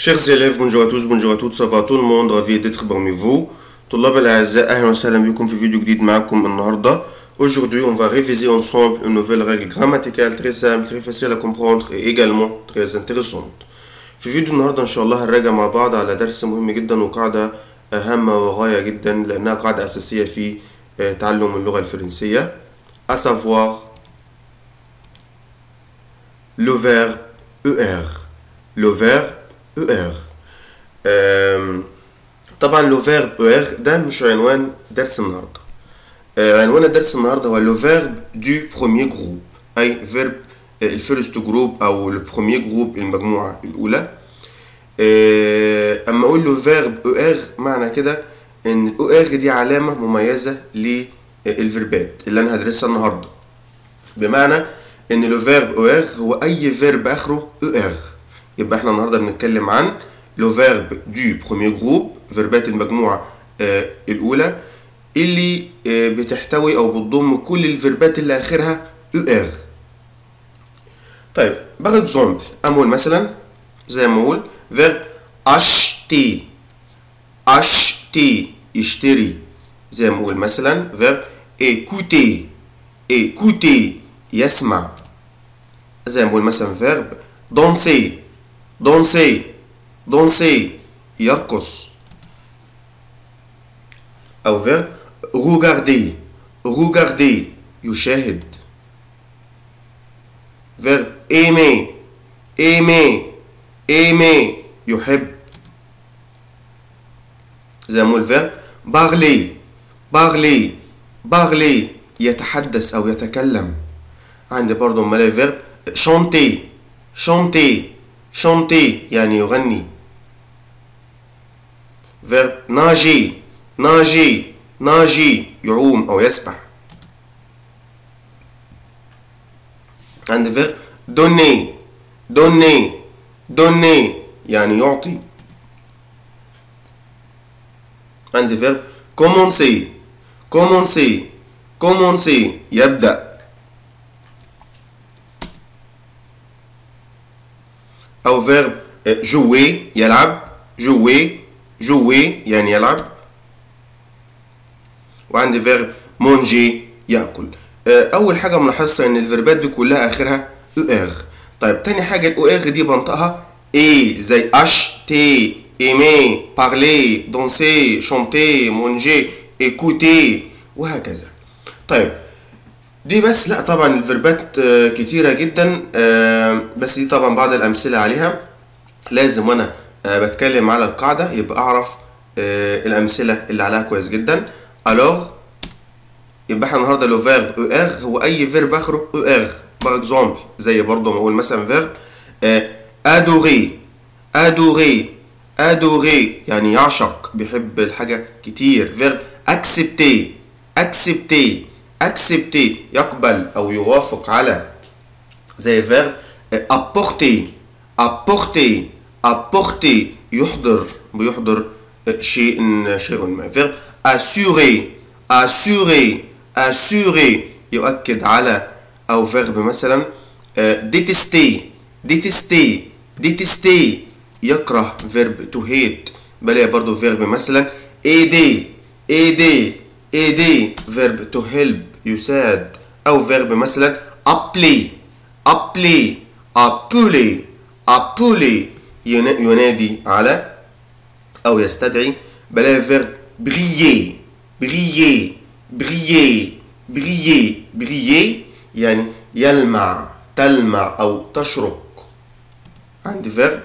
Chers élèves, bonjour à tous, bonjour à toutes, ça va tout le monde, ravi d'être parmi vous. طلاب الأعزاء أهلا وسهلا بكم في فيديو جديد معكم النهاردة. Aujourd'hui, on va réviser ensemble une nouvelle règle grammaticale très simple, très facile à comprendre et également très intéressante. في فيديو النهاردة إن شاء الله هنراجع مع بعض على درس مهم جدا وقاعدة هامة وغاية جدا لأنها قاعدة أساسية في تعلم اللغة الفرنسية. À savoir le verbe ER. Le verbe ER. آم، طبعا لو فيرب ER ده مش عنوان درس النهارده. آه، عنوان الدرس النهارده هو لو فيرب دو بروميير جروب اي فيرب الفيرست جروب او البروميير جروب المجموعه الاولى. آه، اما اقول له فيرب ER معنى كده ان ال ER دي علامه مميزه للفيربات اللي انا هدرسها النهارده. بمعنى ان لو فيرب ER هو اي فيرب اخره ER. يبقى احنا النهارده بنتكلم عن لو فيرب دو بروميير جروب فيربات المجموعه آه الاولى اللي آه بتحتوي او بتضم كل الفيربات اللي اخرها ER. طيب باخد اكزامبل اقول مثلا زي ما اقول فيرب acheter acheter يشتري زي ما اقول مثلا فيرب écouter écouter يسمع زي ما اقول مثلا فيرب danser danser danser يرقص أو فيرب regarder regarder يشاهد فيرب aimer aimer aimer يحب زي ما نقول فيرب parler parler parler يتحدث أو يتكلم عندي برضه أما ألاقي فيرب chanter chanter chanter يعني يغني فيرب nager nager nager يعوم أو يسبح عندي فيرب donner donner donner يعني يعطي عندي فيرب commencer commencer commencer يبدأ أو فيرب jouer يلعب jouer jouer يعني يلعب وعندي فيرب manger يأكل أول حاجة ملاحظها إن الفيربات دي كلها آخرها ER طيب تاني حاجة ال ER دي بنطقها A زي acheter aimer parler danser chanter manger écouter وهكذا طيب دي بس لا طبعا الفيربات آه، كتيرة جدا آه، بس دي طبعا بعض الأمثلة عليها لازم وأنا آه، بتكلم على القاعدة يبقى أعرف آه، الأمثلة اللي عليها كويس جدا alors يبقى احنا النهارده لو فيرب او ار هو أي فيرب آخره او ار باغ اكزومبل زي برضه ما أقول مثلا فيرب أدوري أدوري أدوري يعني يعشق بيحب الحاجة كتير فيرب accepter accepter accepter يقبل أو يوافق على زي فيرب apporter apporter apporter يحضر بيحضر شيء شيء ما فيرب assurer assurer assurer يؤكد على أو فيرب مثلا détester détester détester يكره فيرب to hate بلاقي برضو فيرب مثلا aider aider aider فيرب to help يساعد أو فيرب مثلا appeler appeler appeler appeler ينا- ينادي على أو يستدعي بلاقي فيرب briller briller briller briller briller يعني يلمع تلمع أو تشرق عندي فيرب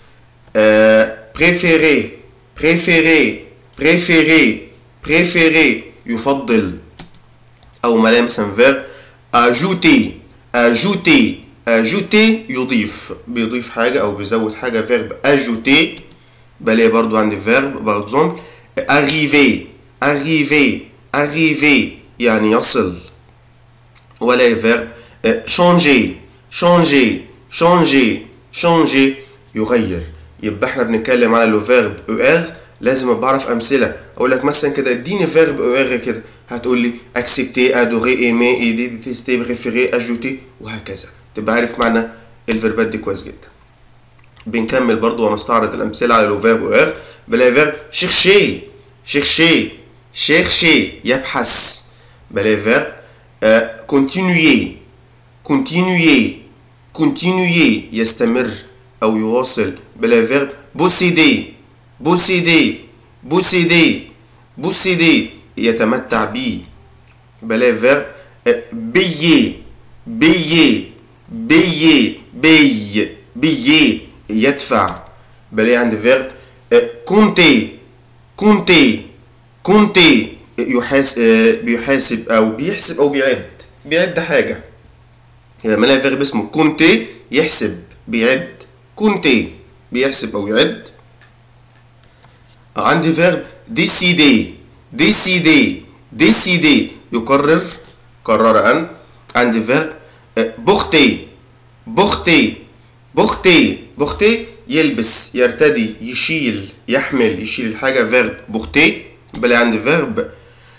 آه préférer préférer préférer préférer يفضل أو ما مثلا فيرب ajouter ajouter ajouter يضيف بيضيف حاجة أو بيزود حاجة فيرب ajouter بلاقي برضو عندي فيرب باغ اكزومبل arriver arriver arriver يعني يصل ولا فيرب changer changer changer changer يغير يبقى احنا بنتكلم على لو فيرب او ار لازم ابقى اعرف امثله اقول لك مثلا كده اديني فيرب او ار كده هتقول لي اكسبتي ادوري ايمي ايدي ديتيستي بريفيري اجوتي وهكذا تبقى عارف معنى الفيربات دي كويس جدا بنكمل برضو ونستعرض الأمثلة على لو فيرب أوغ بلاقي فيرب شيرشي شيرشي شيرشي يبحث بلاقي فيرب كونتينيي كونتينيي كونتينيي يستمر أو يواصل بلاقي فيرب بوسيدي بوسيدي بوسيدي بوسيدي يتمتع بيه بلاقي فيرب بيي بيي بيي بي بيي يدفع بلاقي عندي فيرب كونتي كونتي كونتي يحاسب بيحاسب او بيحسب او بيعد بيعد حاجه لما الاقي فيرب اسمه كونتي يحسب بيعد كونتي بيحسب او يعد عندي فيرب ديسيدي ديسيدي ديسيدي يقرر قرر ان عندي فيرب بوختي بوختي بوختي بوختي يلبس يرتدي يشيل يحمل يشيل الحاجة فيرب بوختي بلاقي عندي فيرب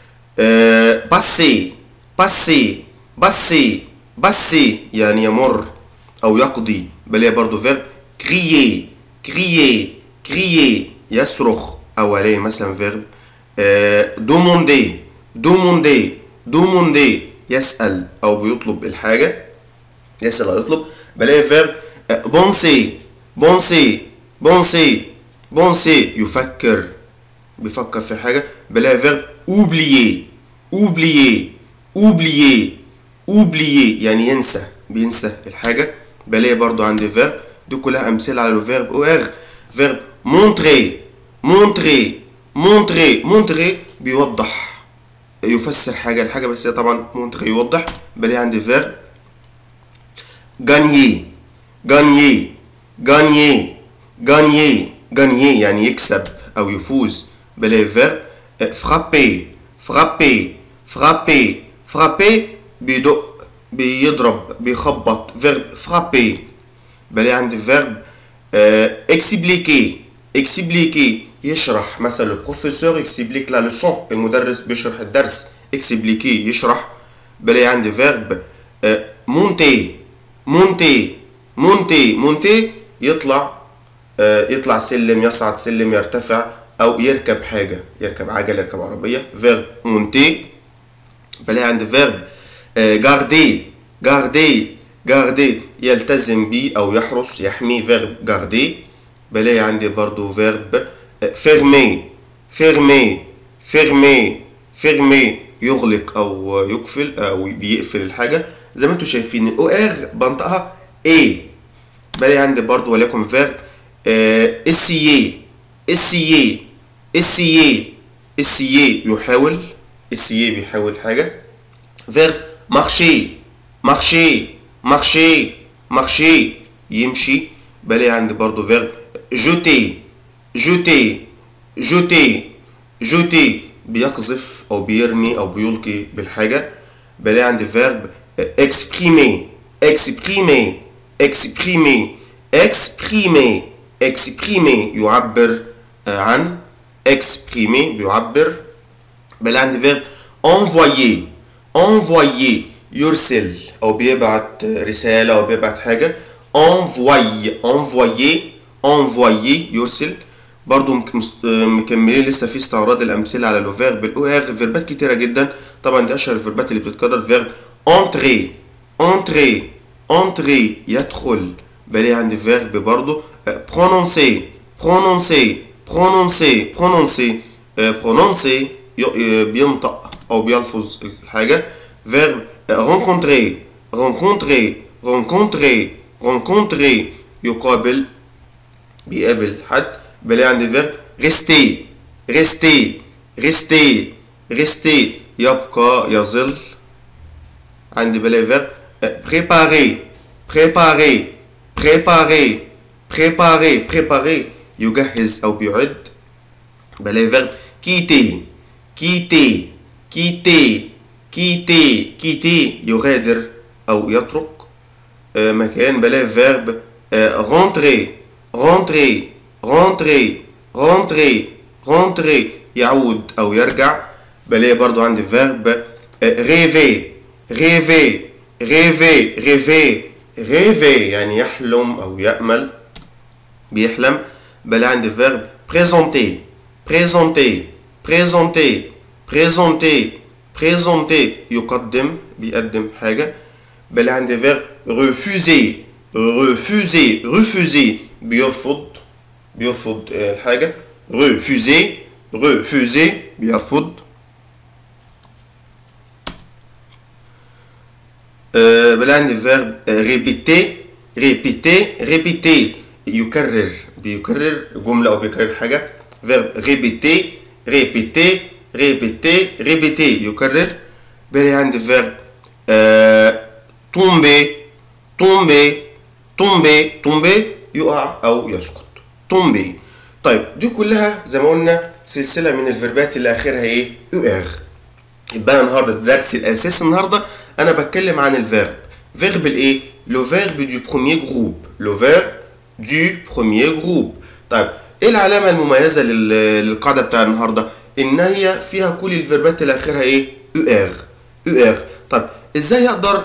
باسي باسي باسي باسي يعني يمر أو يقضي بلاقي برضو فيرب كريي كريي كريي يصرخ أو ألاقي مثلا فيرب دوموندي دوموندي دوموندي يسأل أو بيطلب الحاجة يسأل أو يطلب بلاقي فيرب بونسي بونسي بونسي بونسي يفكر بيفكر في حاجة بلاقي فيرب اوبليي اوبليي اوبليي اوبليي يعني ينسى بينسى الحاجة بلاقي برضو عندي فيرب دي كلها أمثلة على الفيرب او اغ فيرب مونتري مونتري مونتري مونتري بيوضح يفسر حاجة الحاجة بس هي طبعا مونتري يوضح بلاقي عندي فيرب gagner gagner gagner gagner gagner يعني يكسب أو يفوز بلاقي فيرب frapper frapper frapper frapper بيدق بيضرب بيخبط فيرب frapper بلاقي عندي فيرب expliquer expliquer يشرح مثلا البروفيسور explique la leçon المدرس بيشرح الدرس expliquer يشرح بلاقي عندي فيرب monter مونتي مونتي مونتي يطلع آه يطلع سلم يصعد سلم يرتفع او يركب حاجه يركب عجله يركب عربيه فيرب مونتي بلاقي عند فيرب آه جاردي جاردي جاردي يلتزم بيه او يحرس يحميه فيرب جاردي بلاقي عندي برضو فيرب آه فيرمي فيرمي فيرمي فيرمي يغلق او يقفل او بيقفل الحاجه زي ما انتم شايفين الاو ار بنطقها اي بلاقي عندي برضو وليكن فيرب اسيي اسيي اسيي اسيي يحاول اسيي بيحاول حاجه فيرب مارشي مارشي مارشي مارشي يمشي بلاقي عندي برضو فيرب جوتي جوتي جوتي جوتي بيقذف او بيرمي او بيلقي بالحاجه بلاقي عندي فيرب exprimer exprimer exprimer exprimer exprimer يعبر عن exprimer بيعبر بلاقي عندي فيرب envoyer envoyer يرسل او بيبعت رساله او بيبعت حاجه envoyer envoyer envoyer يرسل برضو مكملين لسه في استعراض الامثله على لو فيرب الاو ار فيربات كتيره جدا طبعا دي اشهر الفيربات اللي بتتكرر فيرب entrer entrer entrer يدخل بلاقي عندي فيرب برضو prononcer prononcer prononcer prononcer prononcer بينطق او بيلفظ الحاجه فيرب rencontrer rencontrer rencontrer rencontrer يقابل بيقابل حد بلاقي عندي فيرب rester rester rester rester يبقى يظل عندي بلاقي فيرب préparer préparer préparer préparer préparer يجهز او بيعد بلاقي فيرب quitter quitter quitter quitter quitter يغادر او يترك مكان بلاقي فيرب rentrer rentrer rentrer rentrer rentrer يعود او يرجع بلاقي برضو عندي فيرب rêver rêver rêver rêver rêver يعني يحلم او يأمل بيحلم بلاقي عندي فيرب بريزونتي بريزونتي بريزونتي بريزونتي بريزونتي يقدم بيقدم حاجة بلاقي عندي فيرب ريفوزي ريفوزي ريفوزي بيرفض بيرفض الحاجة ريفوزي ريفوزي بيرفض أه بلاقي عندي فيرب ريبيتي ريبيتي ريبيتي يكرر بيكرر جملة أو بيكرر حاجة فيرب ريبيتي ريبيتي ريبيتي ريبيتي يكرر بلاقي عندي فيرب أه تومبي تومبي تومبي تومبي يقع أو يسقط تومبي طيب دي كلها زي ما قلنا سلسلة من الفيربات اللي آخرها إيه؟ يو إغ يبقى النهارده الدرس الاساسي النهارده انا بتكلم عن الفيرب فيرب الايه لو فيرب دو بروميير جروب لو فيرب دو بروميير جروب طيب ايه العلامه المميزه لل- للقاعده بتاع النهارده ان هي فيها كل الفيربات اللي اخرها ايه او ار او ار طب ازاي اقدر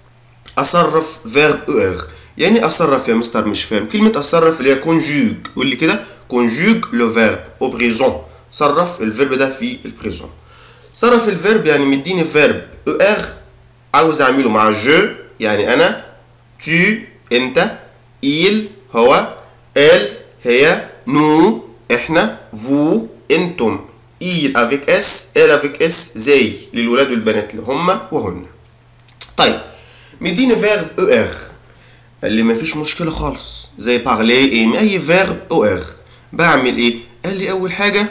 اصرف فيرب او ار يعني اصرف يا مستر مش فاهم كلمه اصرف اللي هي كونجوج قول لي كده كونجوج لو فيرب او بريزون صرف الفيرب ده في البريزون صرف الفيرب يعني مديني فيرب او ار عاوز اعمله مع جو يعني انا تو انت il هو elle هي نو احنا فو انتم il avec s elle avec s زي للولاد والبنات اللي هم وهن طيب مديني فيرب او ار قال لي مفيش مشكلة خالص زي بارلي ايمي اي فيرب او ار بعمل ايه قال لي اول حاجة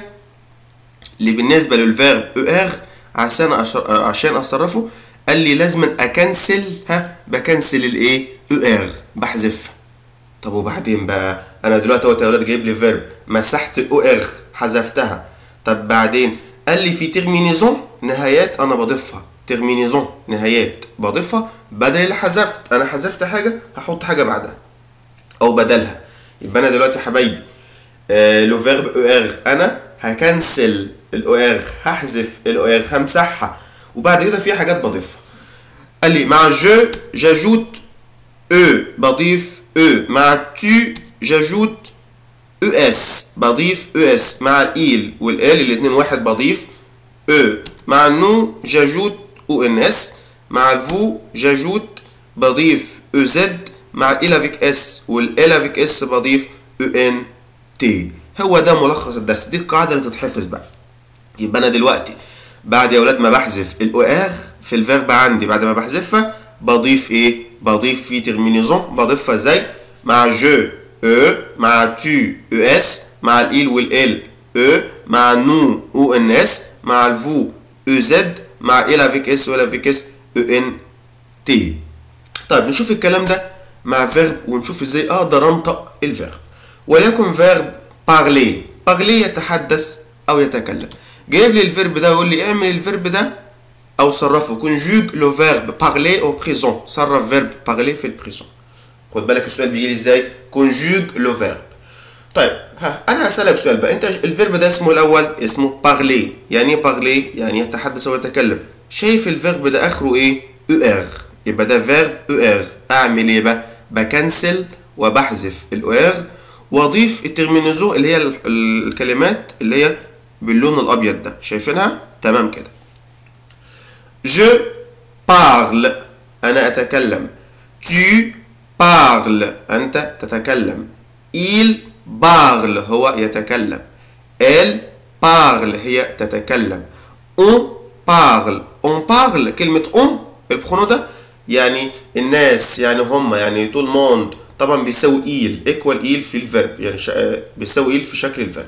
اللي بالنسبه للفيرب او ار عشان أشر... عشان اصرفه قال لي لازم اكنسل ها بكنسل الايه او ار بحذفها طب وبعدين بقى انا دلوقتي اهوت يا ولاد جايب لي فيرب مسحت الاو ار حذفتها طب بعدين قال لي في ترمينيزون نهايات انا بضيفها ترمينيزون نهايات بضيفها بدل اللي حذفت انا حذفت حاجه هحط حاجه بعدها او بدلها يبقى انا دلوقتي يا حبايبي آه لو فيرب او ار انا هكنسل الاو ار هحذف الاو ار همسحها وبعد كده في حاجات بضيفها قال لي مع جو جاجوت او بضيف او مع تو جاجوت او اس بضيف او اس مع الايل والال الاثنين واحد بضيف او مع النو جاجوت او ان اس مع الفو جاجوت بضيف او زد مع ال افيك اس والال افيك اس بضيف او ان تي هو ده ملخص الدرس دي القاعده اللي تتحفظ بقى يبقى انا دلوقتي بعد يا ولاد ما بحذف الاو ار في الفيرب عندي بعد ما بحذفها بضيف ايه بضيف في ترمينيزون بضيفها ازاي مع جو او مع تو او اس مع الايل والال او مع نو او ان اس مع الفو او زد مع ال افيك اس ولا افيك اس او ان تي طيب نشوف الكلام ده مع فيرب ونشوف ازاي اقدر انطق الفيرب وليكن فيرب بارلي بارلي يتحدث او يتكلم جايب لي الفيرب ده ويقول لي اعمل الفيرب ده او صرفه كونجوج لو فيرب بارلي او بريزون صرف فيرب بارلي في البريزون خد بالك السؤال بيجي لي ازاي كونجوج لو فيرب طيب ها انا هسالك سؤال بقى انت الفيرب ده اسمه الاول اسمه بارلي يعني ايه بارلي يعني يتحدث او يتكلم شايف الفيرب ده اخره ايه او ار يبقى ده فيرب او ار اعمل ايه بقى بكنسل وبحذف الاو ار واضيف الترمينيزو اللي هي ال- ال- الكلمات اللي هي باللون الابيض ده شايفينها تمام كده je parle انا اتكلم tu parles انت تتكلم il parle هو يتكلم elle parle هي تتكلم on parle on parle كلمة on البرونو ده يعني الناس يعني هم يعني طول موند طبعا بيساوي ايل ايكوال ايل في الفيرب يعني شا... بيساوي ايل في شكل الفيرب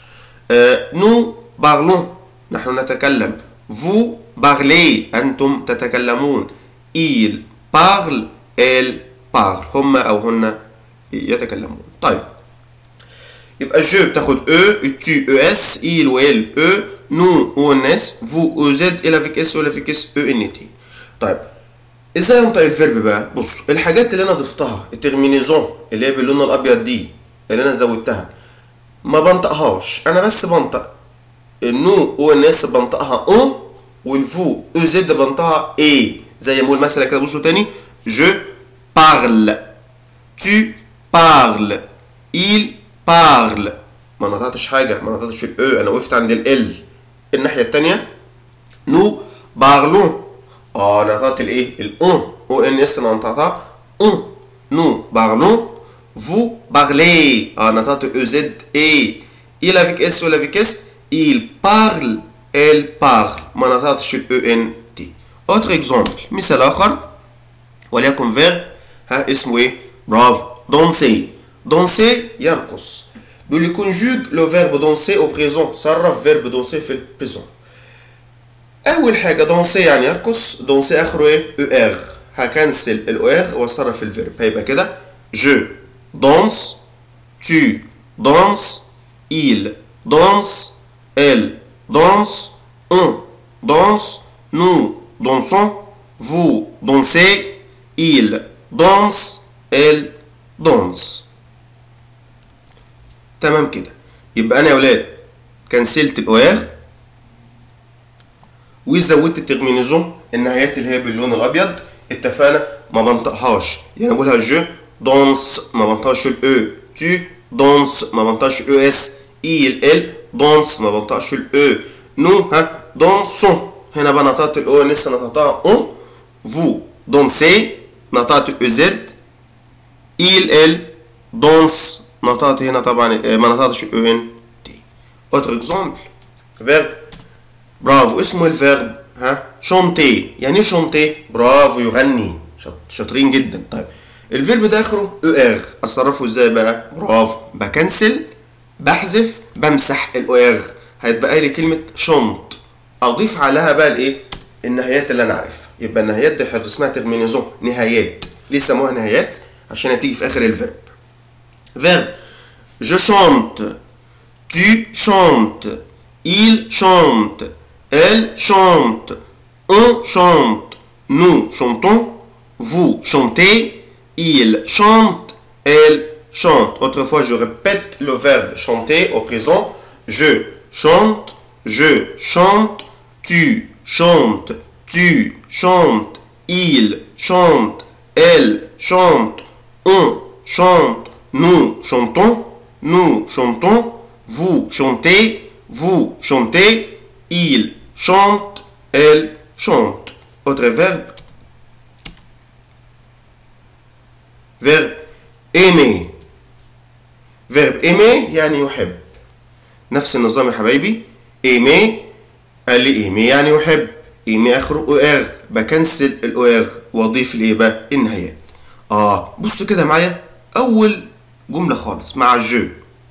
نو بارلون نحن نتكلم فو بارلي أنتم تتكلمون il parle elle parle هم أو هن يتكلمون طيب يبقى جو بتاخد او tu es il و elle eux nous on s vous vous êtes il avec s ولا avec s e n t طيب ازاي انطق الفيرب بقى بصوا الحاجات اللي انا ضفتها الترمينيزون اللي هي باللون الابيض دي اللي انا زودتها ما بنطقهاش انا بس بنطق النو او ان اس بنطقها اون والفو او زد بنطقها اي زي ما اقول مثلا كده بصوا تاني جو بارل tu parles il parle ما نطقتش حاجة ما نطقتش الاو انا وقفت عند ال الناحية التانية نو بارلون اه انا نطقت الايه الاون او ان اس انا نطقتها اون نو بارلون فو بارلي اه نطقت او زد اي il avec s ولا avec s il parle elle parle ما نطقتش الاو ان تي autre exemple مثال اخر وليكن فيرب ها اسمه ايه برافو دونسي دونسي يرقص بيقول لي كونجوج لو فيرب دونسي او بريزون صرف فيرب دونسي في البريزون اول حاجه دونسي يعني يرقص دونسي اخره ايه او ار هكنسل الاو ار واصرف الفيرب هيبقى كده جو دونس tu danses il danse elle danse on danse nous dansons vous dansez il danse elle danse تمام كده يبقى انا يا ولاد كنسلت الاوير وزودت الترمينيزون النهايات اللي هي باللون الابيض اتفقنا ما بنطقهاش يعني بقولها جو دونس ما بنطقش الاو تو دونس ما بنطقش او اس il ال دونس ما بنطقش الاو نو ها دونسون هنا بقى نطقت الاو لسه نطقتها اون فو دونسي نطقت الاو زد il ال دونس نطقت هنا طبعا ما نطقتش الاو ان تي اوتر اكزامبل فيرب برافو اسمه الفيرب ها شونتي يعني ايه شونتي برافو يغني شاطرين جدا طيب الفيرب ده اخره او ار اصرفه ازاي بقى برافو بكنسل بحذف بمسح الاو ار هيتبقى لي كلمه شونت اضيف عليها بقى الايه النهايات اللي انا عارفها يبقى النهايات دي حفظ اسمها ترمينيزون نهايات ليه سموها نهايات عشان هتيجي في اخر الفيرب فيرب je chante tu chantes il chante elle chante on chante nous chantons vous chantez il chante elle chante autrefois je répète le verbe chanter au présent je chante je chante tu chantes tu chantes il chante elle chante on chante nous chantons nous chantons vous chantez vous chantez il chante elle chante autre verbe verbe aimer verbe aimer يعني يحب نفس النظام يا حبايبي aimer قال لي aimer يعني يحب aimer اخره او ار بكنسل الاو ار واضيف الايه بقى النهايات اه بصوا كده معايا اول جمله خالص مع جو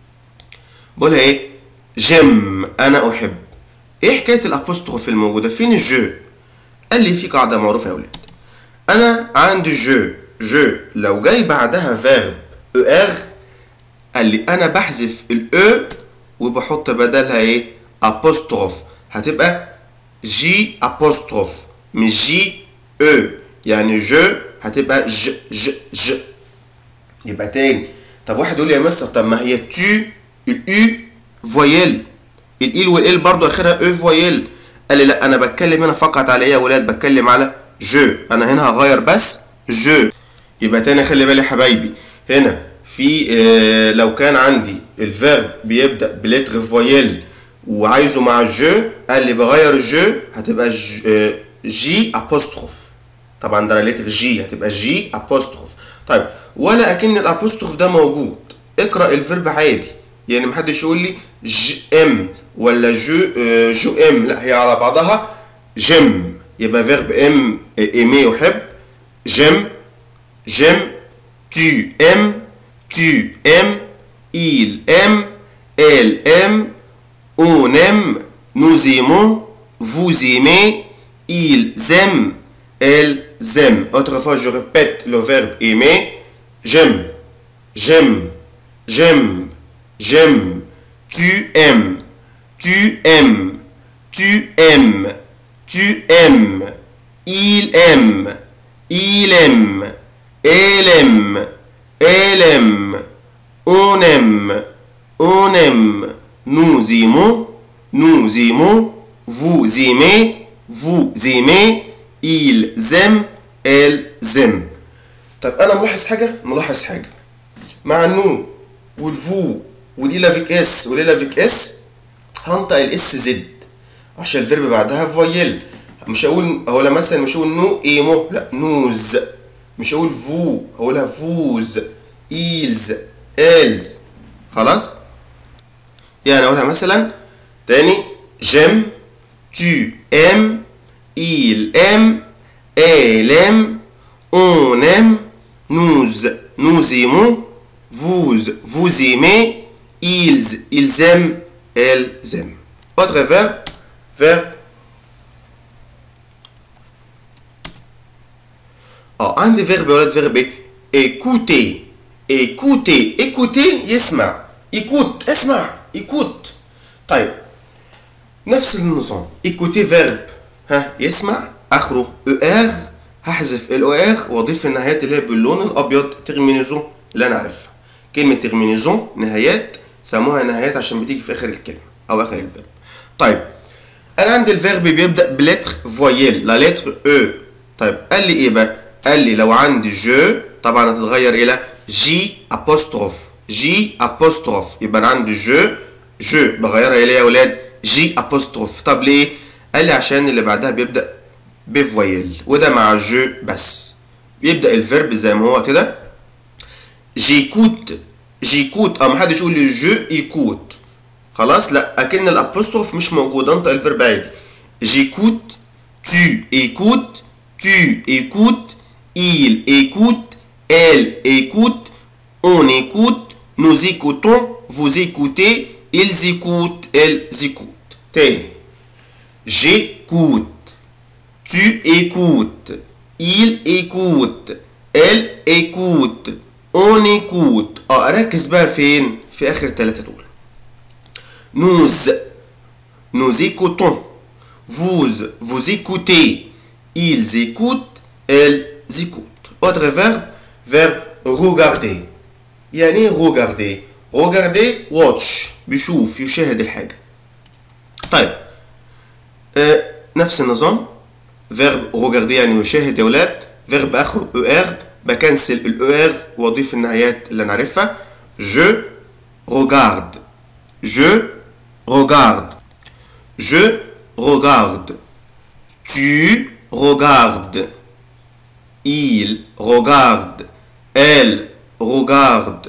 بقولها ايه جيم انا احب ايه حكايه الابوستروف الموجوده فين الجو قال لي في قاعده معروفه يا ولاد انا عندي جو جو لو جاي بعدها فيرب او ار قال لي انا بحذف الاو وبحط بدلها ايه ابوستروف هتبقى جي ابوستروف مش جي او يعني جو هتبقى ج ج ج يبقى تاني طب واحد يقول لي يا مستر طب ما هي تو الاو فويل الايل والال برضو اخرها او فويل قال لي لا انا بتكلم هنا فقط على ايه يا ولاد بتكلم على جو انا هنا هغير بس جو يبقى تاني خلي بالي يا حبايبي هنا في آه لو كان عندي الفيرب بيبدا بلتر فويل وعايزه مع الجو قال لي بغير الجو هتبقى ج- آه، جي ابوستروف طبعا ده لتر جي هتبقى جي ابوستروف طيب ولا اكن الابوستروف ده موجود اقرا الفيرب عادي يعني محدش يقول لي ج ام ولا جو آه، جو ام لا هي على بعضها جيم يبقى فيرب ام ايمي يحب جيم j'aime, tu aimes, tu aimes, il aime, elle aime, on aime, nous aimons, vous aimez, ils aiment, elles aiment. Autrefois, je répète le verbe aimer. J'aime, j'aime, j'aime, j'aime, tu aimes, tu aimes, tu aimes, tu aimes, il aime, il aime, elle aime, elle aime, on aime, on aime, nous aimons, nous aimons, vous aimez, vous aimez, ils aiment, elles aiment. طب انا ملاحظ حاجه ملاحظ حاجه مع النون والفو والاي افيك اس والاي افيك اس هنطق الاس زد عشان الفيرب بعدها فويل مش هقول هقولها مثلا مش هقول نو ايمو لا نوز مش هقول فو هقولها فوز ايلز إلز خلاص يعني اقولها مثلا تاني جيم tu aimes il aime elle aime on aime nous nous aimons vous vous aimez ils ils aiment elles aiment autre verbe verbe اه عندي فيرب يا ولاد فيرب ايه écouter écouter écouter يسمع écoute اسمع écoute طيب نفس النظام écouter verb ها يسمع اخره ار هحذف الار واضيف النهايات اللي هي باللون الابيض ترمينيزون اللي انا عارفها كلمه ترمينيزون نهايات سموها نهايات عشان بتيجي في اخر الكلمه او اخر الفيرب طيب انا عندي الفيرب بيبدا بلتر فويل لا لتر او طيب قال لي ايه بقى قال لي لو عندي جو طبعا هتتغير الى جي ابوستروف جي ابوستروف يبقى انا عندي جو جو بغيرها الى يا اولاد جي ابوستروف طب ليه قال لي عشان اللي بعدها بيبدا بفويل وده مع جو بس بيبدا الفيرب زي ما هو كده جيكوت جيكوت او محدش يقول لي جو ايكوت خلاص لا اكن الابوستروف مش موجود انطق الفيرب عادي جيكوت tu écoutes tu écoutes il écoute elle écoute on écoute nous écoutons vous écoutez ils écoutent elles écoutent تاني j'écoute tu écoutes il écoute elle écoute on écoute اه اركز بقى فين في اخر الثلاثه دول nous nous écoutons vous vous écoutez ils écoutent elles écoutent autre verbe verbe regarder يعني ايه regarder regarder watch بيشوف يشاهد الحاجه طيب آه نفس النظام فيرب regarder يعني يشاهد يا ولاد فيرب اخره او ار بكنسل الاو ار واضيف النهايات اللي نعرفها je regarde je regarde je regarde tu regardes il regarde elle regarde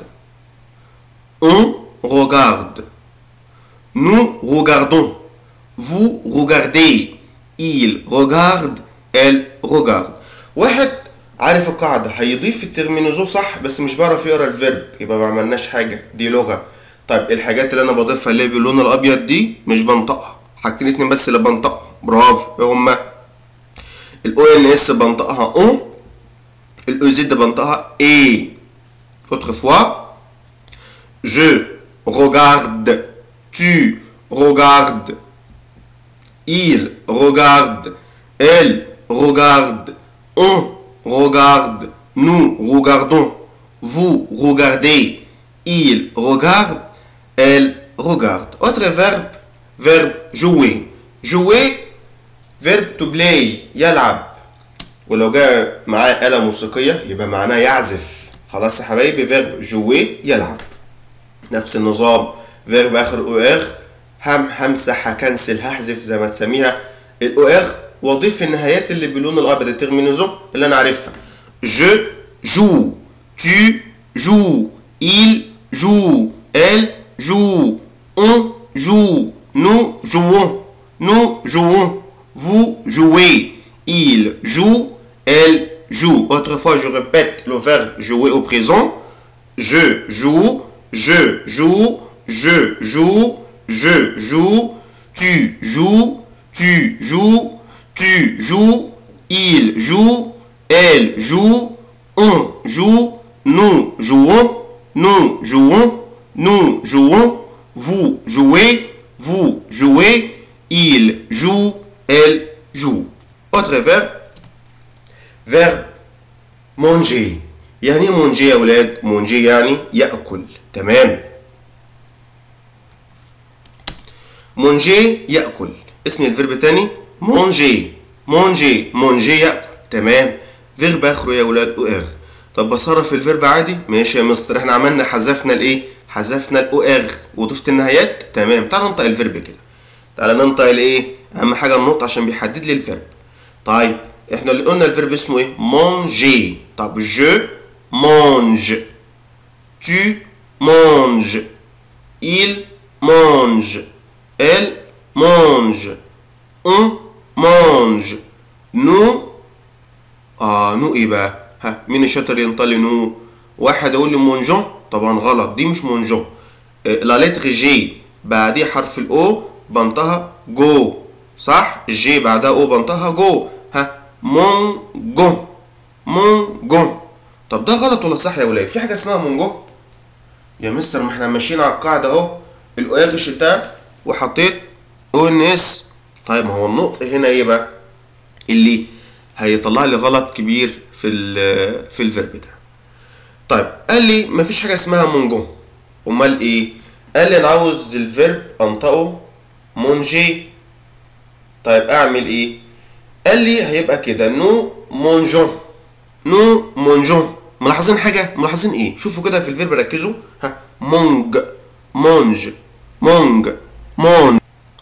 on regarde nous regardons vous regardez il regarde elle regarde واحد عارف القاعدة هيضيف الترمينوزو صح بس مش بعرف يقرا الفيرب يبقى ما عملناش حاجة دي لغة طيب الحاجات اللي انا بضيفها اللي باللون الابيض دي مش بنطقها حاجتين اتنين بس اللي بنطقها برافو ايه هما الاو ان اس بنطقها او الاو زد بنطقها اي autrefois je regarde tu regardes il regarde elle regarde on regarde nous regardons vous regardez il regarde elle regarde autre verbe verbe jouer jouer verbe to play يلعب ولو جاء معاه آلة موسيقية يبقى معناه يعزف خلاص يا حبايبي فيرب جوي يلعب نفس النظام فيرب اخر او ار هم همسح هكنسل هحذف زي ما تسميها الاو ار واضيف النهايات اللي باللون الابيض الترمينوزو اللي انا عارفها je joue tu joues il joue elle joue on joue nous jouons nous jouons vous jouez il joue elle joue autrefois je répète le verbe jouer au présent je joue je joue je joue je joue tu joues tu joues tu joues il joue elle joue on joue nous jouons nous jouons nous jouons vous jouez vous jouez il joue elle joue autre verbe verbe manger يعني ايه manger يا ولاد manger يعني يأكل تمام manger يأكل اسم الفيرب تاني manger manger manger يأكل تمام فيرب اخره يا ولاد او ار طب بصرف الفيرب عادي ماشي يا مستر احنا عملنا حذفنا الايه حذفنا الاو اغ وضفت النهايات تمام تعال ننطق الفيرب كده تعال ننطق الايه اهم حاجه النطق عشان بيحدد لي الفيرب طيب احنا اللي قلنا الفيرب اسمه ايه مونجي طب جو مونج tu manges il mange elle mange on mange nous اه نو ايه بقى ها مين الشاطر ينطق لي نو واحد يقول لي مونجون طبعا غلط دي مش مونجون لا لتر جي بعديه حرف الاو بنطها جو صح جي بعدها او بنطها جو ها مونجون مونجون طب ده غلط ولا صح يا ولاد في حاجه اسمها مونجون يا مستر ما احنا ماشيين على القاعده اهو الاو شلتها وحطيت او ان اس طيب ما هو النطق هنا ايه بقى اللي هيطلع لي غلط كبير في ال في الفيرب ده طيب قال لي مفيش حاجه اسمها مونجون امال ايه قال لي انا عاوز الفيرب انطقه مونجي طيب اعمل ايه قال لي هيبقى كده نو مونجون نو مونجون ملاحظين حاجه ملاحظين ايه شوفوا كده في الفيرب ركزوا ها مونج مونج مونج مونج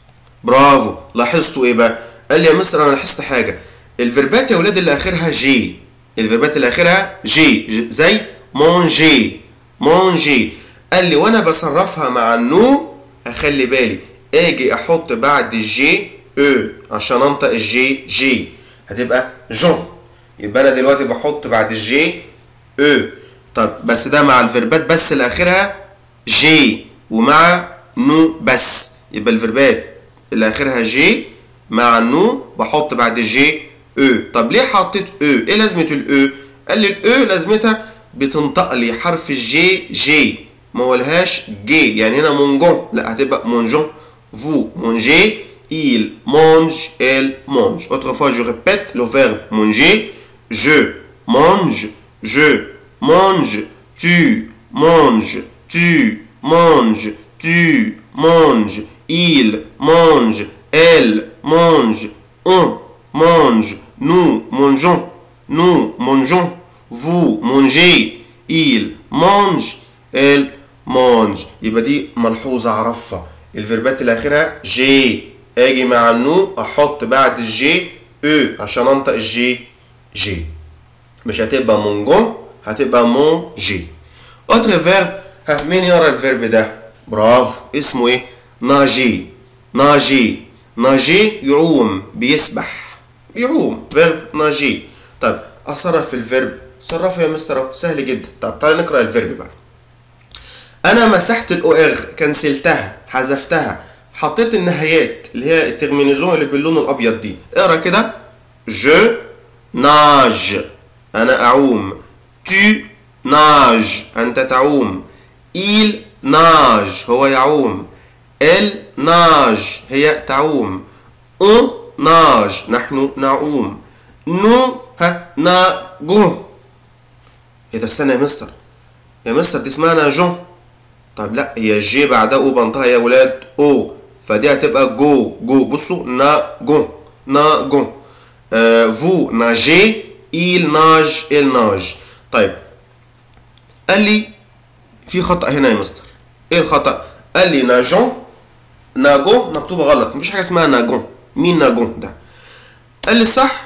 برافو لاحظتوا ايه بقى قال لي يا مستر انا لاحظت حاجه الفيربات يا ولاد اللي اخرها جي الفيربات اللي اخرها جي, ج- زي مونجي مونجي قال لي وانا بصرفها مع النو اخلي بالي اجي احط بعد الجي او عشان انطق الجي جي هتبقى جون يبقى انا دلوقتي بحط بعد الجي او طب بس ده مع الفيربات بس اللي اخرها جي ومع نو بس يبقى الفيربات اللي اخرها جي مع النو بحط بعد الجي او طب ليه حطيت او ايه لازمه الاو قال لي الاو لازمتها بتنطق لي حرف الجي جي ما قولهاش جي يعني هنا مونجون لا هتبقى مونجون vous mangez il mange elle mange autrefois je répète le verbe manger je mange je mange tu manges tu manges tu manges il mange elle mange on mange nous mangeons nous mangeons vous mangez il mange elle mange يبقى دي ملحوظة أعرفها الفيربات اللي آخرها جي أجي مع النو أحط بعد الجي أو عشان أنطق الجي جي مش هتبقى مونجون هتبقى مون جي أوتر فيرب ها مين يقرا الفيرب ده برافو اسمه ايه ناجي ناجي ناجي يعوم بيسبح يعوم فيرب ناجي طيب اصرف في الفيرب صرفه يا مستر أهو، سهل جدا طب تعالى نقرا الفيرب بقى انا مسحت الاو اغ كنسلتها حذفتها حطيت النهايات اللي هي الترمينيزون اللي باللون الابيض دي اقرا كده جو ناج انا اعوم tu ناج انت تعوم il ناج هو يعوم elle ناج هي تعوم on ناج نحن نعوم nous ها ناجون ايه ده استنى يا مستر يا مستر دي اسمها ناجون طب لا هي جي بعدها او بنطقها يا ولاد او فدي هتبقى جو جو بصوا ناجون ناجون آه فو ناجي il ناج il ناج طيب قال لي في خطأ هنا يا مستر ايه الخطأ قال لي ناجون ناجون مكتوبة غلط مفيش حاجة اسمها ناجون مين ناجون ده قال لي صح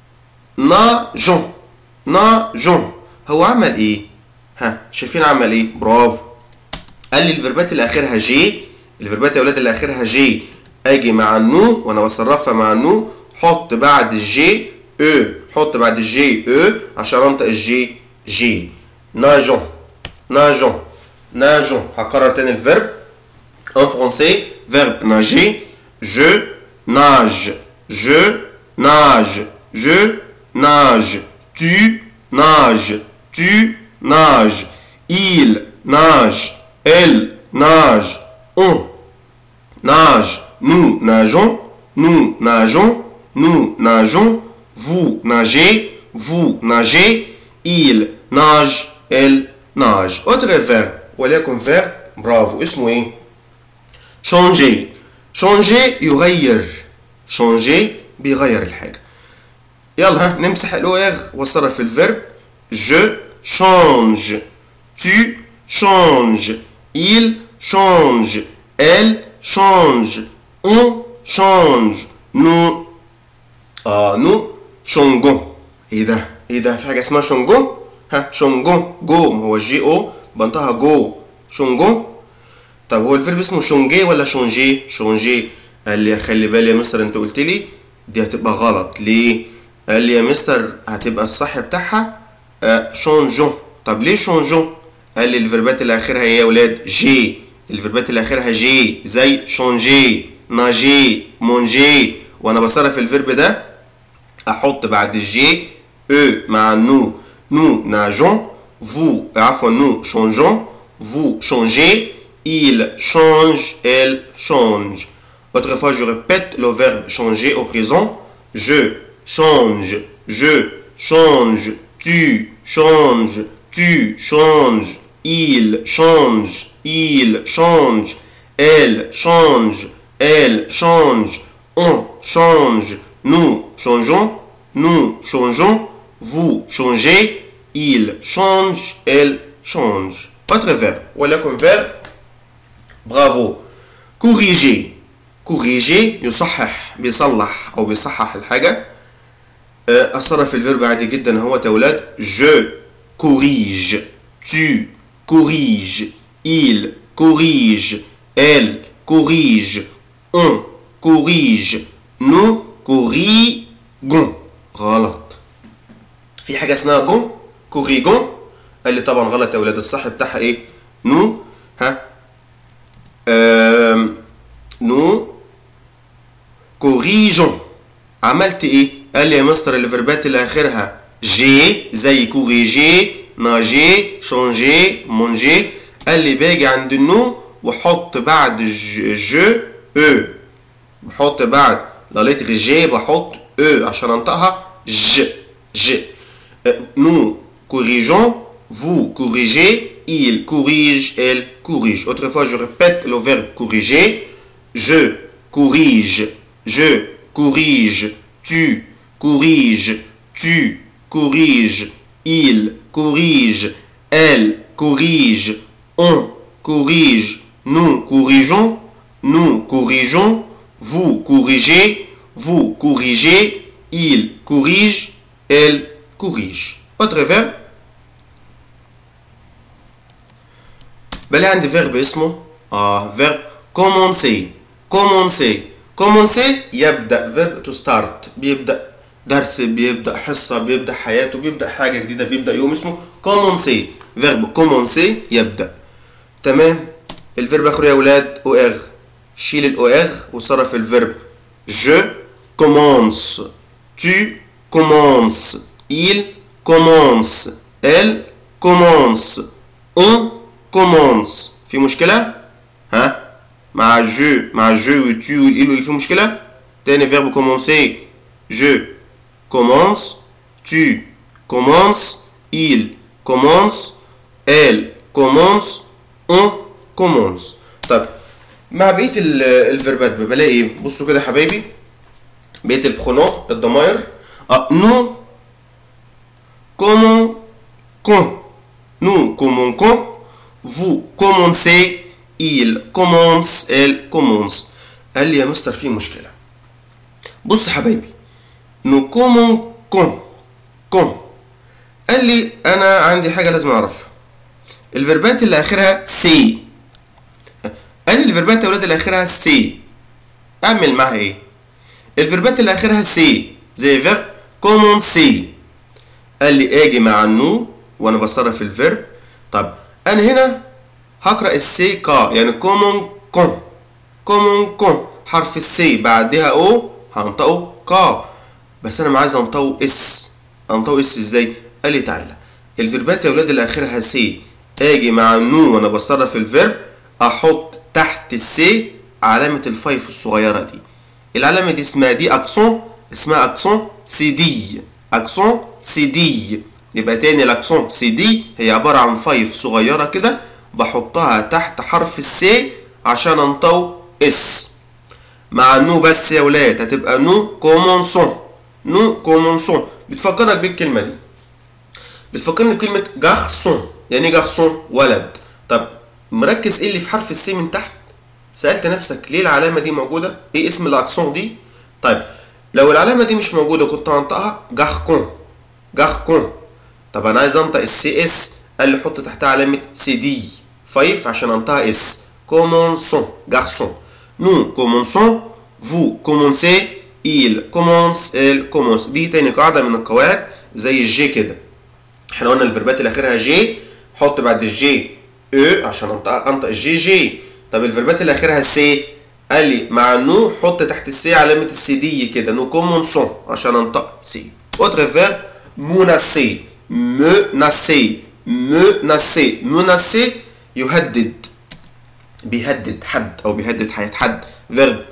ناجون ناجون هو عمل ايه ها شايفين عمل ايه برافو قال لي الفيربات اللي اخرها جي الفيربات يا ولاد اللي اخرها جي اجي مع النو وانا بصرفها مع النو حط بعد الجي او حط بعد الجي او عشان انطق الجي جي ناجون ناجون ناجون هكرر تاني الفيرب en français verbe nager je nage je nage je nage tu nages tu nages il nage elle nage on nage nous nageons nous nageons nous nageons vous nagez vous nagez il nage elle nage autre verbe وليكن verbe برافو اسمه ايه changer changer يغير changer بيغير الحاجة يلا ها نمسح الأوغ وصرف الفيرب je change tu changes il change elle change on change nous اه نو شونجون ايه ده ايه ده في حاجه اسمها شونجون ها شونجون جو ما هو جي او بنطقها جو شونجون طب هو الفيرب اسمه شونجي ولا شونجي شونجي قال لي خلي بالي يا مستر انت قلت لي دي هتبقى غلط ليه قال لي يا مستر هتبقى الصح بتاعها آه شونجون طب ليه شونجون قال لي الفيربات اللي اخرها ايه يا ولاد جي الفيربات اللي اخرها جي زي شونجي ناجي مونجي وانا بصرف الفيرب ده احط بعد الجي او مع نو نو ناجون vous عفوا nous changeons vous changez il change elle change autrefois je répète le verbe changer au présent je change je change tu changes tu changes il change il change elle change elle change on change nous changeons nous changeons vous changez il change elle change autre verbe ولكن verbe bravo corriger corriger يصحح بيصلح او بيصحح الحاجه اصرف الفيرب عادي جدا هو يا اولاد je corrige tu corriges il corrige elle corrige on corrige nous corrigeons غلط في حاجه اسمها جون كوريجون قال لي طبعا غلط يا ولاد الصح بتاعها ايه نو ها آم. نو كوريجون عملت ايه قال لي يا مستر الفيربات اللي اخرها جي زي كوريجي ناجي شونجي مونجي قال لي باجي عند النو وحط بعد جو او بحط بعد لا لتر جي بحط او عشان انطقها ج ج nous corrigeons vous corrigez il corrige elle corrige autrefois je répète le verbe corriger je corrige je corrige tu corriges tu corriges il corrige elle corrige on corrige nous corrigeons nous corrigeons vous corrigez vous corrigez il corrige elle corrige autre verbe بلاقي عندي فيرب اسمه اه فيرب commencer commencer commencer يبدأ فيرب to start بيبدأ درس بيبدأ حصة بيبدأ حياته بيبدأ حاجة جديدة بيبدأ يوم اسمه commencer فيرب commencer يبدأ تمام الفيرب اخره يا ولاد او اغ شيل الاو اغ وصرف الفيرب je commence tu commences il commence elle commence on commence في مشكلة؟ ها؟ مع جو مع جو وتو والإل واللي في مشكلة؟ تاني فيرب commencer je commence tu commences il commence elle commence on commence طب مع بقية الفيربات بلاقي ايه؟ بصوا كده يا حبايبي بقية البرونون الضمائر اه نو comment quand nous commençons vous commencez il commence elle commence قال لي يا مستر في مشكلة بص يا حبايبي نو كومون كون كون قال لي انا عندي حاجة لازم اعرفها الفيربات اللي اخرها سي قال لي الفيربات يا ولاد اللي اخرها سي اعمل معاها ايه الفيربات اللي اخرها سي زي فيرب كومونسي قال لي اجي مع النو وانا بصرف الفيرب طب انا هنا هقرا السي كا يعني كومون كون كومون كون حرف السي بعدها او هنطقه كا بس انا عايز انطقه اس انطقه اس ازاي قال لي تعالى الفيربات يا ولاد اللي اخرها سي اجي مع النو وانا بصرف الفيرب احط تحت السي علامة الفايف الصغيرة دي العلامة دي اسمها دي اكسون اسمها اكسون سي دي اكسون سي دي يبقى تاني الاكسون سي دي هي عبارة عن فايف صغيرة كده بحطها تحت حرف السي عشان انطقه اس مع النو بس يا ولاد هتبقى نو كومونسون نو كومونسون بتفكرك بالكلمة دي بتفكرني بكلمة جارسون يعني ايه جارسون ولد طب مركز ايه اللي في حرف السي من تحت سألت نفسك ليه العلامة دي موجودة ايه اسم الاكسون دي طيب لو العلامة دي مش موجودة كنت هنطقها جاخكون جاخكون طب انا عايز انطق السي اس قال لي حط تحتها علامة سي دي فايف عشان انطقها اس كومونسون جارسون نو كومونسون فو كومونسي il commence elle commence دي تاني قاعدة من القواعد زي الجي كده احنا قلنا الفيربات اللي اخرها جي حط بعد الجي او عشان انطق انطق الجي جي طب الفيربات اللي اخرها سي قال لي مع نو حط تحت السي علامة السي دي كده نو كومونسون عشان انطق سي اوتر فيرب مناسي مناسي مناسي مناسي يهدد بيهدد حد او بيهدد حياة حد فيرب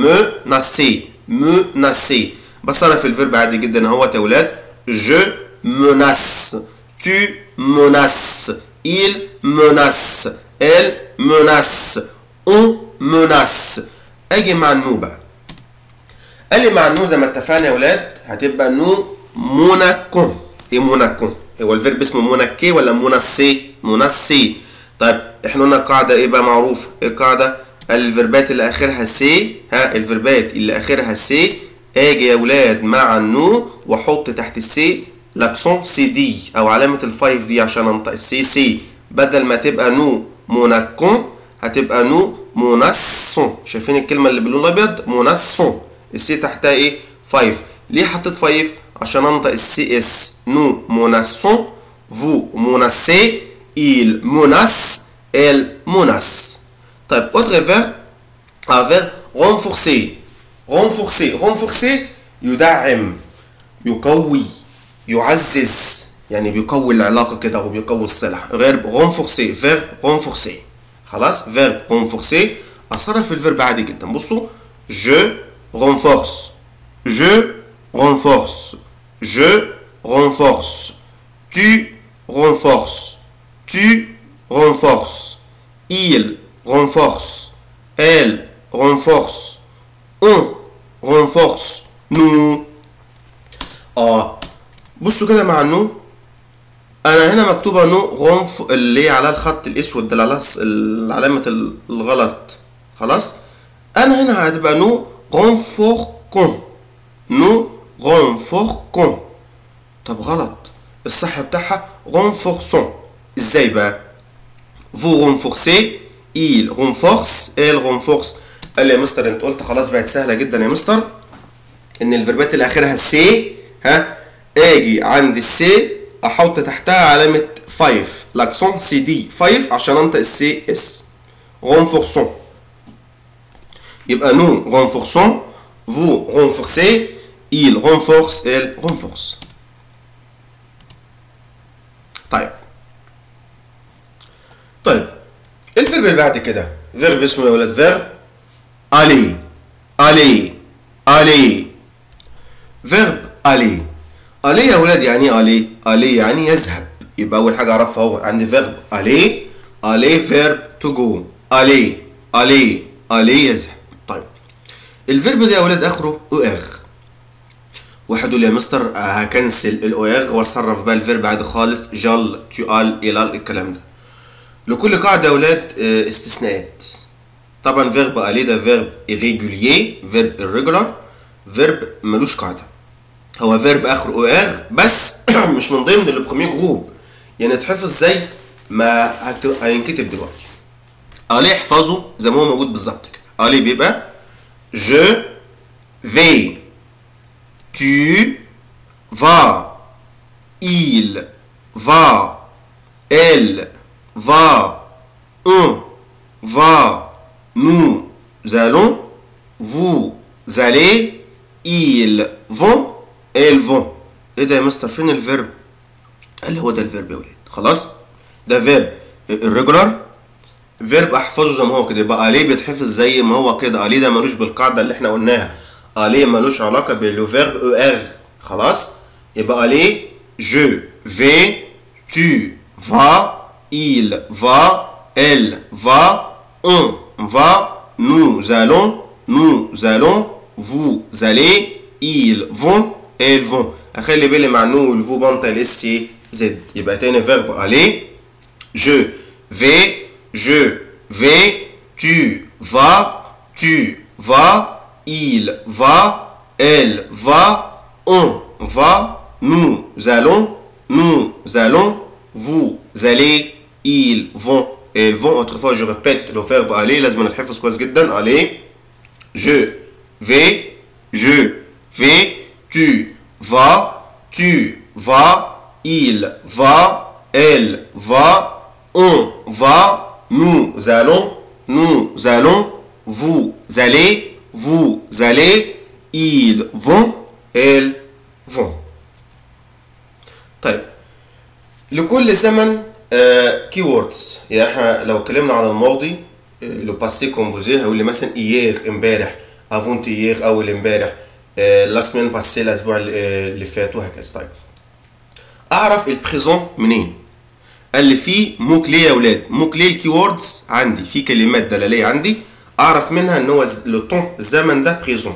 مناسي مناسي بصرف الفيرب عادي جدا اهوت يا ولاد je menace tu menaces il menace elle menace on menace اجي مع النو بقى قال لي مع النو زي ما اتفقنا يا ولاد هتبقى نو موناكون ايه موناكون هو الفيرب اسمه موناكي ولا موناسي موناسي طيب احنا قلنا القاعده ايه بقى معروف ايه القاعده الفيربات اللي اخرها سي ها الفيربات اللي اخرها سي اجي يا ولاد مع النو واحط تحت السي لاكسون سي دي او علامه الفايف دي عشان انطق السي سي بدل ما تبقى نو موناكون هتبقى نو موناسون شايفين الكلمه اللي باللون الابيض موناسون السي تحتها ايه 5 ليه حطيت 5 عشان انطق السي اس نو موناسون فو موناسي il menace elle menace طيب autre verbe un verbe renforcer renforcer renforcer يدعم يقوي يعزز يعني بيقوي العلاقة كده وبيقوي الصلة غير renforcer verbe renforcer خلاص verbe renforcer أصرف في الفيرب عادي جدا بصوا je renforce je renforce je renforce tu renforces tu renforces il renforce elle renforce on renforce nous اه بصوا كده مع النو انا هنا مكتوبه نو غنف اللي هي على الخط الاسود ده على علامه الغلط خلاص انا هنا هتبقى نو غنفوركون نو غنفوركون طب غلط الصح بتاعها غنفورسون ازاي بقى vous renforcez il renforce elle renforce قال لي يا مستر انت قلت خلاص بقت سهله جدا يا مستر ان الفيربات اللي اخرها سي ها اجي عند السي احط تحتها علامه 5 لاكسون سي دي 5 عشان انطق السي اس renforçons يبقى nous renforçons vous renforcez il renforce elle renforce طيب طيب الفيرب اللي بعد كده فيرب اسمه يا ولاد فيرب aller aller aller فيرب aller aller يا ولاد يعني ايه aller aller يعني يذهب يبقى اول حاجه اعرفها اهو عندي فيرب aller aller فيرب to go aller aller aller يذهب طيب الفيرب ده يا ولاد اخره او اغ واحد يقول لي يا مستر هكنسل الاويغ واصرف بقى الفيرب عادي خالص جل تيال الال الكلام ده لكل قاعده يا ولاد استثناءات طبعا فيرب الي ده فيرب irrégulier فيرب irregular فيرب ملوش قاعده هو فيرب اخره او اغ بس مش من ضمن اللي بخميه جروب يعني تحفظ زي ما هينكتب دلوقتي الي احفظه زي ما هو موجود بالظبط كده الي بيبقى je vais tu vas il va elle va on va nous allons vous allez ils vont elles vont ايه ده يا مستر فين الفيرب قال لي هو ده الفيرب يا ولاد خلاص ده فيرب الريجولار فيرب احفظه زي ما هو كده يبقى عليه بيتحفظ زي ما هو كده عليه ده ملوش بالقاعده اللي احنا قلناها عليه ملوش علاقه باللو فيرب او اغ خلاص يبقى عليه je vais tu vas il va elle va on va nous allons nous allons vous allez ils vont elles vont اخلي بالي مع نو والفو بنطق الاس سي زد يبقى تاني فيرب aller je vais je vais tu vas tu vas il va elle va on va nous allons nous allons vous allez ils vont ils vont autrefois je répète le verbe aller لازم نتحفظ كويس جدا aller je vais je vais tu vas tu vas il va elle va on va nous allons nous allons vous allez vous allez ils vont elles vont طيب لكل زمن كي ووردز يعني احنا لو اتكلمنا عن الماضي لو باسي كومبوزي هيقول لي مثلا ايير امبارح افونت ايير اول امبارح لا سمين باسي الاسبوع اللي فات وهكذا طيب اعرف البريزون منين قال لي في مو كلي يا ولاد مو كلي الكي ووردز عندي في كلمات دلاليه عندي اعرف منها ان هو لو طون الزمن ده بريزون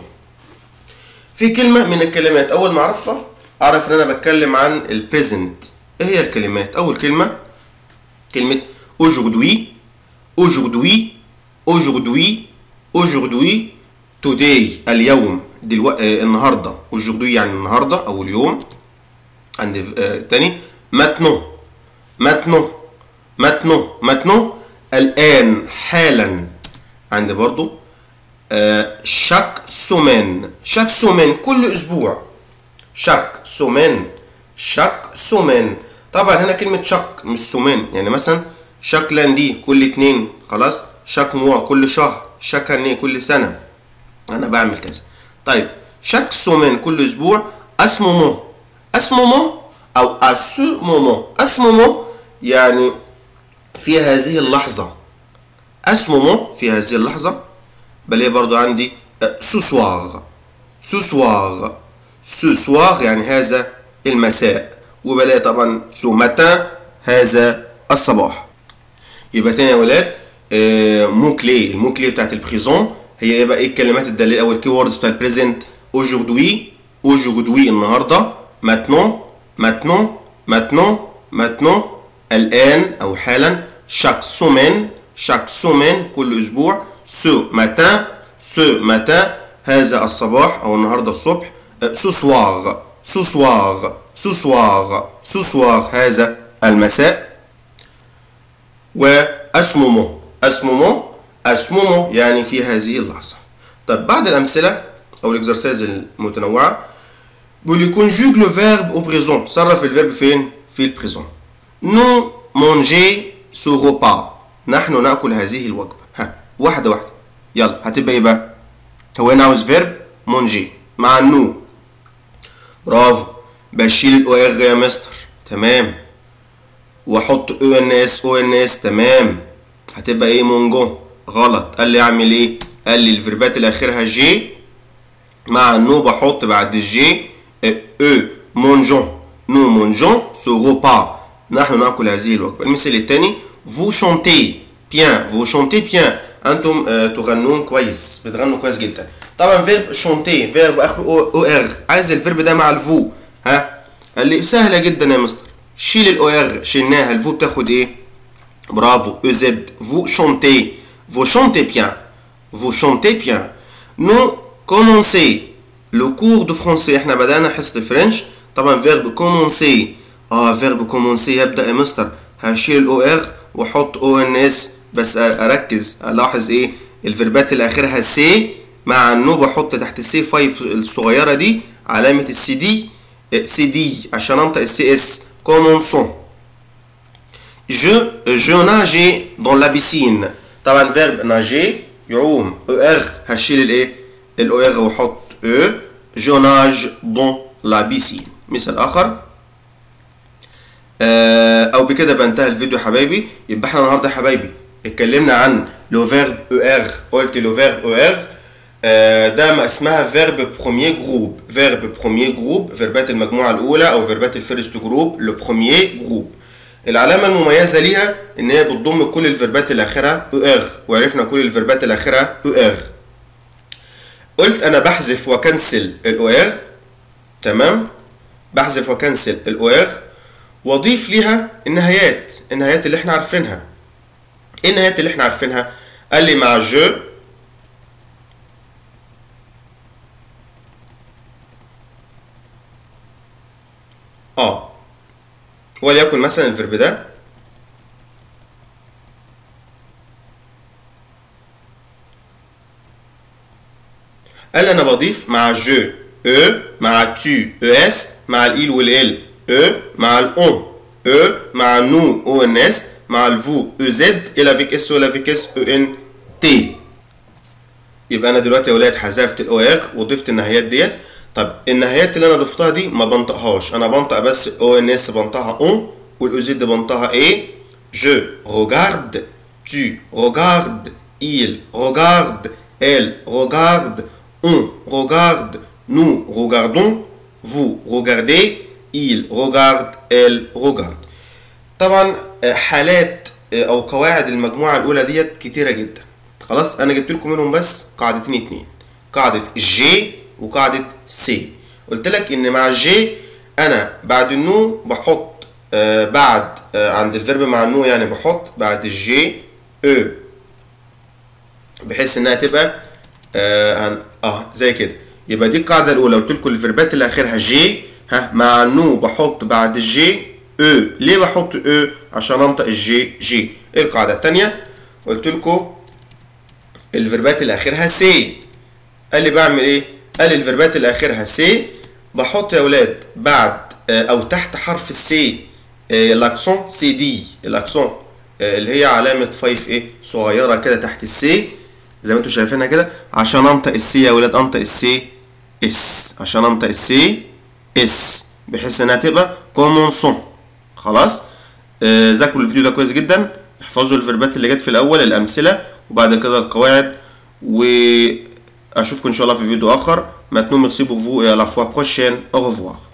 في كلمه من الكلمات اول ما اعرفها اعرف ان انا بتكلم عن البريزنت ايه هي الكلمات اول كلمه كلمه aujourd'hui aujourd'hui aujourd'hui aujourd'hui today اليوم دلوقتي النهارده aujourd'hui يعني النهارده او اليوم عندي آه تاني maintenant maintenant maintenant maintenant الان حالا عندي برضو آه chaque semaine chaque semaine كل اسبوع chaque semaine chaque semaine طبعا هنا كلمة شك مش سومان يعني مثلا شاك لاندي كل اتنين خلاص شاك موا كل شهر شاك اني كل سنة انا بعمل كذا طيب شاك سومان كل اسبوع اسمومون اسمومون او اسو مومون اسمومون يعني في هذه اللحظة اسمومون في هذه اللحظة بلاقي برضو عندي سوسواغ سوسواغ سوسواغ يعني هذا المساء وبلاقي طبعا سو ماتان هذا الصباح يبقى تاني يا ولاد آه مو كلي المو كلي بتاعت البريزون هي يبقى ايه الكلمات الداليه او الكي ووردز بتاع البريزنت اوجوردوي اوجوردوي النهارده ماتنون ماتنون ماتنون ماتنون الان او حالا شاك سومين شاك سومين كل اسبوع سو ماتان سو ماتان هذا الصباح او النهارده الصبح سو سواغ سو سواغ سو سواغ سو سواغ هذا المساء واسمومو اسمومو اسمومو يعني في هذه اللحظة طب بعد الأمثلة أو الإكزرسايز المتنوعة بيقول لي conjugue le verbe au présent صرف الفيرب فين؟ في البريزون نو مونجي سو روبا نحن ناكل هذه الوجبة ها واحدة واحدة يلا هتبقى ايه بقى؟ هو هنا عاوز فيرب مونجي مع النو برافو بشيل الاو ار يا مستر تمام واحط او ان اس او ان اس تمام هتبقى ايه مونجو غلط قال لي اعمل ايه قال لي الفيربات اللي اخرها جي مع النو بحط بعد الجي او مونجون نو مونجون سو روبا نحن ناكل هذه الوجبه المثال الثاني فو شونتي بيان فو شونتي بيان انتم آه تغنون كويس بتغنوا كويس جدا طبعا فيرب شونتي فيرب اخره او ار عايز الفيرب ده مع الفو ها قال لي سهله جدا يا مستر شيل الاو ار شلناها الفو بتاخد ايه برافو او زد فو شونتي vous chantez bien vous chantez bien nous commencez le cours de français احنا بدأنا حصة الفرنش طبعا فيرب commencer اه فيرب commencer يبدأ يا مستر هشيل الاو ار واحط او ان اس بس اركز الاحظ ايه الفيربات اللي اخرها سي مع النو بحط تحت السي 5 الصغيرة دي علامة السي دي سي دي عشان انطق السي اس commençons je je nageais dans la piscine طبعا فيرب ناجي يعوم او ار هشيل الايه الاو ار واحط او جو ناج دون لا بيسين مثال اخر آه او بكده بنتهي الفيديو حبايبي يبقى احنا النهارده يا حبايبي اتكلمنا عن لو فيرب او ار قلت لو فيرب او ار آه ده ما اسمها فيرب بروميير جروب فيرب بروميير جروب فيربات المجموعه الاولى او فيربات الفيرست جروب لو بروميير جروب العلامة المميزة ليها إن هي بتضم كل الفيربات اللي آخرها او ار وعرفنا كل الفيربات اللي آخرها او ار قلت أنا بحذف وكنسل الاو ار تمام بحذف وكنسل الاو ار واضيف ليها النهايات النهايات اللي احنا عارفينها ايه النهايات اللي احنا عارفينها قال لي مع جو اه وليكن مثلا الفيرب ده قال انا بضيف مع جو او مع تو او اس مع الايل والال او مع الاون او مع نو او ان اس مع الفو او زد الى فيك اس ولا فيك اس او ان تي يبقى انا دلوقتي يا ولاد حذفت الاو اخ وضفت النهايات ديت طب النهايات اللي انا ضفتها دي ما بنطقهاش انا بنطق بس او ان اس بنطقها اون والاو زد بنطقها ايه جو regarde tu regardes il regarde elle regarde on regarde nous regardons vous regardez il regarde elle regarde طبعا حالات او قواعد المجموعه الاولى ديت كتيره جدا خلاص انا جبت لكم منهم بس قاعدتين اتنين قاعده جي وقاعده سي قلت لك ان مع جي انا بعد النو بحط آه بعد آه عند الفيرب مع النو يعني بحط بعد الجي او بحيث انها تبقى اه, هن... آه زي كده يبقى دي القاعده الاولى قلت لكم الفيربات اللي اخرها جي ها مع النو بحط بعد الجي او ليه بحط او عشان انطق الجي جي ايه القاعده الثانيه قلت لكم الفيربات اللي اخرها سي قال لي بعمل ايه قال لي الفيربات اللي اخرها سي بحط يا اولاد بعد او تحت حرف السي الاكسون سي دي الاكسون اللي هي علامه 5 ايه صغيره كده تحت السي زي ما انتم شايفينها كده عشان انطق السي يا ولاد انطق السي اس عشان انطق السي اس بحيث انها تبقى كومونسون خلاص آه ذاكروا الفيديو ده كويس جدا احفظوا الفيربات اللي جت في الاول الامثله وبعد كده القواعد واشوفكم ان شاء الله في فيديو اخر maintenant merci pour vous et à la fois prochaine au revoir